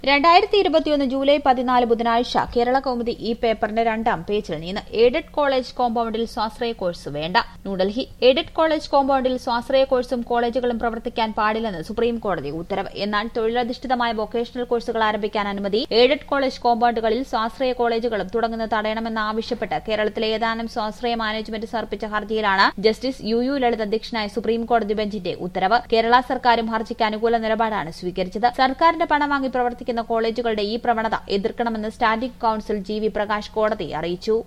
രണ്ടായിരത്തി ഇരുപത്തിയൊന്ന് ജൂലൈ പതിനാല് ബുധനാഴ്ച കേരള കൗമുദി ഈ പേപ്പറിന്റെ രണ്ടാം പേജിൽ നിന്ന് എയ്ഡഡ് കോളേജ് കോമ്പൌണ്ടിൽ സ്വാശ്രയ കോഴ്സ് വേണ്ട ന്യൂഡൽഹി എയ്ഡഡ് കോളേജ് കോമ്പൌണ്ടിൽ സ്വാശ്രയ കോഴ്സും കോളേജുകളും പ്രവർത്തിക്കാൻ പാടില്ലെന്ന് സുപ്രീം കോടതി ഉത്തരവ് എന്നാൽ തൊഴിലധിഷ്ഠിതമായ വൊക്കേഷണൽ കോഴ്സുകൾ ആരംഭിക്കാൻ അനുമതി എയ്ഡഡ് കോളേജ് കോമ്പൌണ്ടുകളിൽ സ്വാശ്രയ കോളേജുകളും തുടങ്ങുന്നത് തടയണമെന്ന് ആവശ്യപ്പെട്ട് കേരളത്തിലെ ഏതാനും സ്വാശ്രയ മാനേജ്മെന്റ് സമർപ്പിച്ച ഹർജിയിലാണ് ജസ്റ്റിസ് യു യു ലളിത് അധ്യക്ഷനായ സുപ്രീം കോടതി ബെഞ്ചിന്റെ ഉത്തരവ് കേരള സർക്കാരും ഹർജിക്ക് അനുകൂല നിലപാടാണ് സ്വീകരിച്ചത് സർക്കാരിന്റെ പണം വാങ്ങി പ്രവർത്തിക്കുന്ന കോളേജുകളുടെ ഈ പ്രവണത എതിർക്കണമെന്ന് standing council G V Prakash കോടതിയെ അറിയിച്ചു